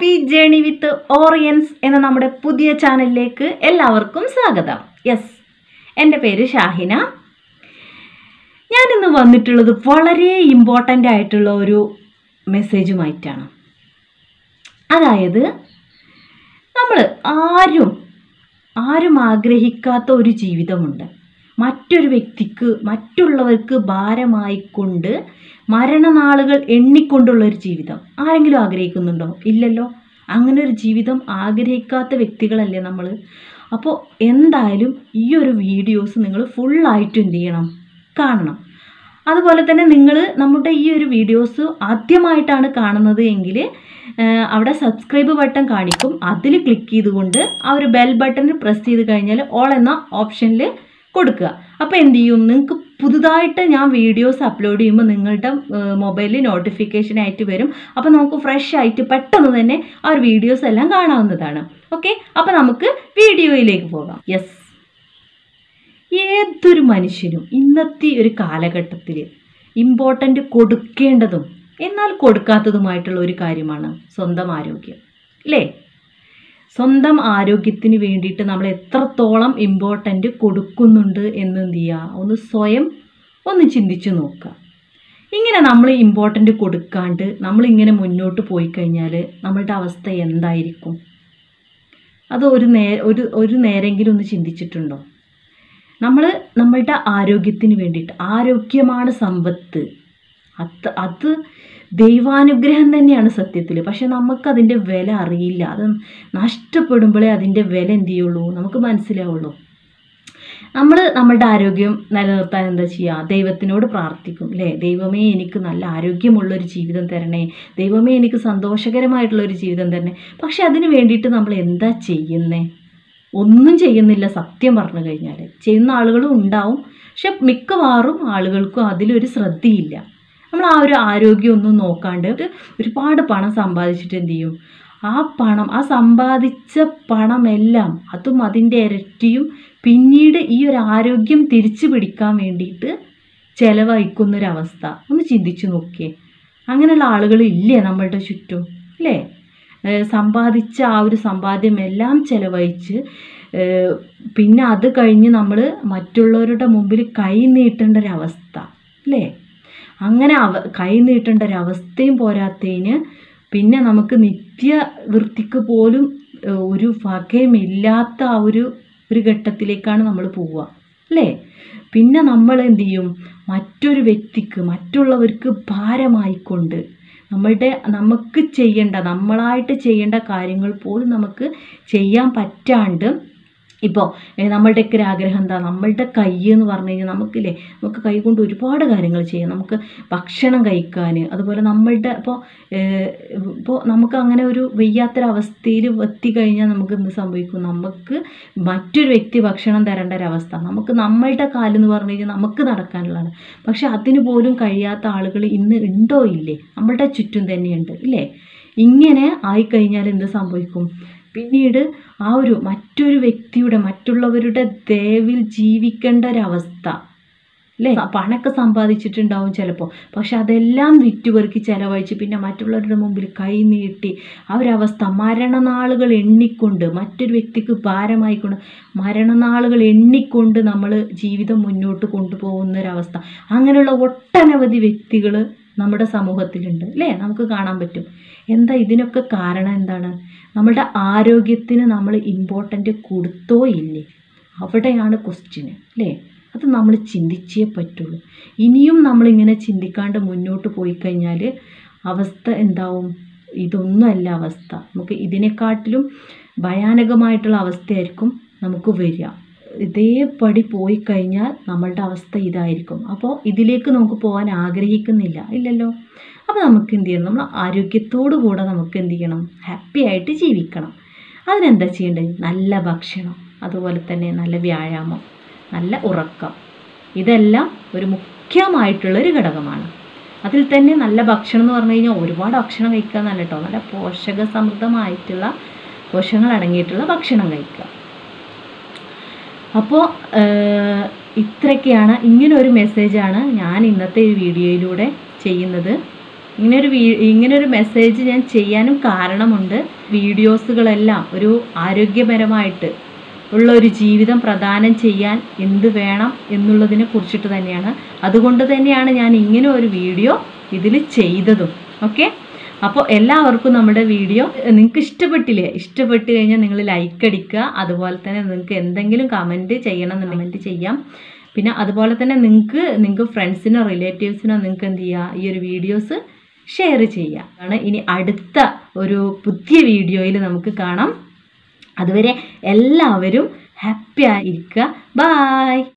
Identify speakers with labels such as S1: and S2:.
S1: happy journey വിത്ത് ഓറിയൻസ് എന്ന നമ്മുടെ പുതിയ ചാനലിലേക്ക് എല്ലാവർക്കും സ്വാഗതം യെസ് എൻ്റെ പേര് ഷാഹിന ഞാനിന്ന് വന്നിട്ടുള്ളത് വളരെ ഇമ്പോർട്ടൻ്റ് ആയിട്ടുള്ള ഒരു മെസ്സേജുമായിട്ടാണ് അതായത് നമ്മൾ ആരും ആരും ആഗ്രഹിക്കാത്ത ഒരു ജീവിതമുണ്ട് മറ്റൊരു വ്യക്തിക്ക് മറ്റുള്ളവർക്ക് ഭാരമായിക്കൊണ്ട് മരണനാളുകൾ എണ്ണിക്കൊണ്ടുള്ള ഒരു ജീവിതം ആരെങ്കിലും ആഗ്രഹിക്കുന്നുണ്ടോ ഇല്ലല്ലോ അങ്ങനെ ഒരു ജീവിതം ആഗ്രഹിക്കാത്ത വ്യക്തികളല്ലേ നമ്മൾ അപ്പോൾ എന്തായാലും ഈ ഒരു വീഡിയോസ് നിങ്ങൾ ഫുള്ളായിട്ട് എന്ത് ചെയ്യണം കാണണം അതുപോലെ തന്നെ നിങ്ങൾ നമ്മുടെ ഈ ഒരു വീഡിയോസ് ആദ്യമായിട്ടാണ് കാണുന്നത് എങ്കിൽ അവിടെ സബ്സ്ക്രൈബ് ബട്ടൺ കാണിക്കും അതിൽ ക്ലിക്ക് ചെയ്തുകൊണ്ട് ആ ഒരു ബെൽ ബട്ടൺ പ്രസ് ചെയ്ത് കഴിഞ്ഞാൽ ഓൾ എന്ന ഓപ്ഷനിൽ കൊടുക്കുക അപ്പോൾ എന്ത് ചെയ്യും നിങ്ങൾക്ക് പുതുതായിട്ട് ഞാൻ വീഡിയോസ് അപ്ലോഡ് ചെയ്യുമ്പോൾ നിങ്ങളുടെ മൊബൈലിൽ നോട്ടിഫിക്കേഷൻ ആയിട്ട് വരും അപ്പോൾ നമുക്ക് ഫ്രഷ് ആയിട്ട് പെട്ടെന്ന് തന്നെ ആ ഒരു വീഡിയോസ് എല്ലാം കാണാവുന്നതാണ് ഓക്കെ അപ്പോൾ നമുക്ക് വീഡിയോയിലേക്ക് പോകാം യെസ് ഏതൊരു മനുഷ്യനും ഇന്നത്തെ ഒരു കാലഘട്ടത്തിൽ ഇമ്പോർട്ടൻ്റ് കൊടുക്കേണ്ടതും എന്നാൽ കൊടുക്കാത്തതുമായിട്ടുള്ള ഒരു കാര്യമാണ് സ്വന്തം ആരോഗ്യം അല്ലേ സ്വന്തം ആരോഗ്യത്തിന് വേണ്ടിയിട്ട് നമ്മൾ എത്രത്തോളം ഇമ്പോർട്ടൻ്റ് കൊടുക്കുന്നുണ്ട് എന്ന് എന്ത് ചെയ്യുക ഒന്ന് സ്വയം ഒന്ന് ചിന്തിച്ചു നോക്കുക ഇങ്ങനെ നമ്മൾ ഇമ്പോർട്ടൻ്റ് കൊടുക്കാണ്ട് നമ്മളിങ്ങനെ മുന്നോട്ട് പോയി കഴിഞ്ഞാൽ നമ്മളുടെ അവസ്ഥ എന്തായിരിക്കും അത് ഒരു നേ ഒരു ഒരു നേരെങ്കിലും ഒന്ന് ചിന്തിച്ചിട്ടുണ്ടോ നമ്മൾ നമ്മളുടെ ആരോഗ്യത്തിന് വേണ്ടിയിട്ട് ആരോഗ്യമാണ് സമ്പത്ത് അത് അത് ദൈവാനുഗ്രഹം തന്നെയാണ് സത്യത്തിൽ പക്ഷെ നമുക്കതിൻ്റെ വില അറിയില്ല അത് നഷ്ടപ്പെടുമ്പോഴേ അതിൻ്റെ വില എന്ത് ചെയ്യുള്ളൂ നമുക്ക് മനസ്സിലാവുള്ളൂ നമ്മൾ നമ്മളുടെ ആരോഗ്യം നിലനിർത്താൻ എന്താ ചെയ്യുക ദൈവത്തിനോട് പ്രാർത്ഥിക്കും അല്ലേ ദൈവമേ എനിക്ക് നല്ല ആരോഗ്യമുള്ളൊരു ജീവിതം തരണേ ദൈവമേ എനിക്ക് സന്തോഷകരമായിട്ടുള്ളൊരു ജീവിതം തരണേ പക്ഷെ അതിന് വേണ്ടിയിട്ട് നമ്മൾ എന്താ ചെയ്യുന്നേ ഒന്നും ചെയ്യുന്നില്ല സത്യം പറഞ്ഞു കഴിഞ്ഞാൽ ചെയ്യുന്ന ആളുകളും ഉണ്ടാവും പക്ഷെ മിക്കവാറും ആളുകൾക്കും അതിലൊരു ശ്രദ്ധയില്ല നമ്മൾ ആ ഒരു ആരോഗ്യം ഒന്നും നോക്കാണ്ട് ഒരുപാട് പണം സമ്പാദിച്ചിട്ട് എന്ത് ചെയ്യും ആ പണം ആ സമ്പാദിച്ച പണമെല്ലാം അതും അതിൻ്റെ ഇരട്ടിയും പിന്നീട് ഈ ഒരു ആരോഗ്യം തിരിച്ചു പിടിക്കാൻ വേണ്ടിയിട്ട് ചിലവഴിക്കുന്നൊരവസ്ഥ ഒന്ന് ചിന്തിച്ചു നോക്കിയേ അങ്ങനെയുള്ള ആളുകൾ ഇല്ലേ നമ്മളുടെ ചുറ്റും അല്ലേ സമ്പാദിച്ച ആ ഒരു സമ്പാദ്യം എല്ലാം ചിലവഴിച്ച് പിന്നെ അത് കഴിഞ്ഞ് നമ്മൾ മറ്റുള്ളവരുടെ മുമ്പിൽ കൈ നീട്ടേണ്ട ഒരവസ്ഥ അല്ലേ അങ്ങനെ അവ കൈ നീട്ടേണ്ട ഒരവസ്ഥയും പോരാത്തതിന് പിന്നെ നമുക്ക് നിത്യ വൃത്തിക്ക് പോലും ഒരു വകയുമില്ലാത്ത ആ ഒരു ഒരു ഘട്ടത്തിലേക്കാണ് നമ്മൾ പോവുക അല്ലേ പിന്നെ നമ്മൾ എന്ത് ചെയ്യും മറ്റൊരു വ്യക്തിക്ക് മറ്റുള്ളവർക്ക് ഭാരമായിക്കൊണ്ട് നമ്മളുടെ നമുക്ക് ചെയ്യേണ്ട നമ്മളായിട്ട് ചെയ്യേണ്ട കാര്യങ്ങൾ പോലും നമുക്ക് ചെയ്യാൻ പറ്റാണ്ട് ഇപ്പോൾ നമ്മളുടെയൊക്കെ ഒരു ആഗ്രഹം എന്താ നമ്മളുടെ കൈ എന്ന് പറഞ്ഞു കഴിഞ്ഞാൽ നമുക്കില്ലേ നമുക്ക് കൈ കൊണ്ട് ഒരുപാട് കാര്യങ്ങൾ ചെയ്യാം നമുക്ക് ഭക്ഷണം കഴിക്കാൻ അതുപോലെ നമ്മളുടെ ഇപ്പോൾ ഇപ്പോൾ നമുക്ക് അങ്ങനെ ഒരു വയ്യാത്തൊരവസ്ഥയിൽ എത്തിക്കഴിഞ്ഞാൽ നമുക്ക് എന്ത് സംഭവിക്കും നമുക്ക് മറ്റൊരു വ്യക്തി ഭക്ഷണം തരേണ്ട ഒരവസ്ഥ നമുക്ക് നമ്മളുടെ കാലെന്ന് പറഞ്ഞു കഴിഞ്ഞാൽ നമുക്ക് നടക്കാനുള്ളതാണ് പക്ഷെ അതിന് പോലും കഴിയാത്ത ആളുകൾ ഇന്ന് ഉണ്ടോ ഇല്ലേ നമ്മളുടെ ചുറ്റും തന്നെയുണ്ട് ഇല്ലേ ഇങ്ങനെ ആയിക്കഴിഞ്ഞാൽ എന്ത് സംഭവിക്കും പിന്നീട് ആ ഒരു മറ്റൊരു വ്യക്തിയുടെ മറ്റുള്ളവരുടെ ദയവിൽ ജീവിക്കേണ്ട ഒരവസ്ഥ അല്ലേ പണമൊക്കെ സമ്പാദിച്ചിട്ടുണ്ടാവും ചിലപ്പോൾ പക്ഷെ അതെല്ലാം വിറ്റുപെറുക്കി ചിലവഴിച്ച് പിന്നെ മറ്റുള്ളവരുടെ മുമ്പിൽ കൈ നീട്ടി ആ ഒരവസ്ഥ മരണനാളുകൾ എണ്ണിക്കൊണ്ട് മറ്റൊരു വ്യക്തിക്ക് ഭാരമായിക്കൊണ്ട് മരണനാളുകൾ എണ്ണിക്കൊണ്ട് നമ്മൾ ജീവിതം മുന്നോട്ട് കൊണ്ടുപോകുന്ന ഒരവസ്ഥ അങ്ങനെയുള്ള ഒട്ടനവധി വ്യക്തികൾ നമ്മുടെ സമൂഹത്തിലുണ്ട് അല്ലേ നമുക്ക് കാണാൻ പറ്റും എന്താ ഇതിനൊക്കെ കാരണം എന്താണ് നമ്മളുടെ ആരോഗ്യത്തിന് നമ്മൾ ഇമ്പോർട്ടൻ്റ് കൊടുത്തോ ഇല്ലേ അവിടെയാണ് ക്വസ്റ്റ്യന് അല്ലേ അത് നമ്മൾ ചിന്തിച്ചേ പറ്റുള്ളൂ ഇനിയും നമ്മളിങ്ങനെ ചിന്തിക്കാണ്ട് മുന്നോട്ട് പോയി കഴിഞ്ഞാൽ അവസ്ഥ എന്താവും ഇതൊന്നുമല്ല അവസ്ഥ നമുക്ക് ഇതിനെക്കാട്ടിലും ഭയാനകമായിട്ടുള്ള അവസ്ഥയായിരിക്കും നമുക്ക് വരിക ഇതേപടി പോയി കഴിഞ്ഞാൽ നമ്മളുടെ അവസ്ഥ ഇതായിരിക്കും അപ്പോൾ ഇതിലേക്ക് നമുക്ക് പോകാൻ ആഗ്രഹിക്കുന്നില്ല ഇല്ലല്ലോ അപ്പോൾ നമുക്ക് എന്ത് ചെയ്യണം നമ്മൾ ആരോഗ്യത്തോടു കൂടെ നമുക്ക് എന്ത് ചെയ്യണം ഹാപ്പി ആയിട്ട് ജീവിക്കണം അതിനെന്താ ചെയ്യേണ്ടത് നല്ല ഭക്ഷണം അതുപോലെ തന്നെ നല്ല വ്യായാമം നല്ല ഉറക്കം ഇതെല്ലാം ഒരു മുഖ്യമായിട്ടുള്ളൊരു ഘടകമാണ് അതിൽ തന്നെ നല്ല ഭക്ഷണം എന്ന് പറഞ്ഞു കഴിഞ്ഞാൽ ഒരുപാട് ഭക്ഷണം കഴിക്കുക എന്നല്ല കേട്ടോ നല്ല പോഷക സമൃദ്ധമായിട്ടുള്ള പോഷകങ്ങൾ അടങ്ങിയിട്ടുള്ള ഭക്ഷണം കഴിക്കുക അപ്പോൾ ഇത്രയൊക്കെയാണ് ഇങ്ങനൊരു മെസ്സേജാണ് ഞാൻ ഇന്നത്തെ ഈ വീഡിയോയിലൂടെ ചെയ്യുന്നത് ഇങ്ങനൊരു വീ ഇങ്ങനൊരു മെസ്സേജ് ഞാൻ ചെയ്യാനും കാരണമുണ്ട് വീഡിയോസുകളെല്ലാം ഒരു ആരോഗ്യപരമായിട്ട് ഉള്ള ഒരു ജീവിതം പ്രദാനം ചെയ്യാൻ എന്ത് വേണം എന്നുള്ളതിനെ കുറിച്ചിട്ട് തന്നെയാണ് അതുകൊണ്ട് തന്നെയാണ് ഞാൻ ഇങ്ങനെ ഒരു വീഡിയോ ഇതിൽ ചെയ്തതും ഓക്കെ അപ്പോൾ എല്ലാവർക്കും നമ്മുടെ വീഡിയോ നിങ്ങൾക്ക് ഇഷ്ടപ്പെട്ടില്ലേ ഇഷ്ടപ്പെട്ട് കഴിഞ്ഞാൽ നിങ്ങൾ ലൈക്ക് അടിക്കുക അതുപോലെ തന്നെ നിങ്ങൾക്ക് എന്തെങ്കിലും കമൻറ്റ് ചെയ്യണം എന്ന് കമൻറ്റ് ചെയ്യാം പിന്നെ അതുപോലെ തന്നെ നിങ്ങൾക്ക് നിങ്ങൾക്ക് ഫ്രണ്ട്സിനോ റിലേറ്റീവ്സിനോ നിങ്ങൾക്ക് എന്ത് ചെയ്യുക ഈ ഒരു വീഡിയോസ് ഷെയർ ചെയ്യുക ആണ് ഇനി അടുത്ത ഒരു പുതിയ വീഡിയോയിൽ നമുക്ക് കാണാം അതുവരെ എല്ലാവരും ഹാപ്പി ആയിരിക്കുക ബായ്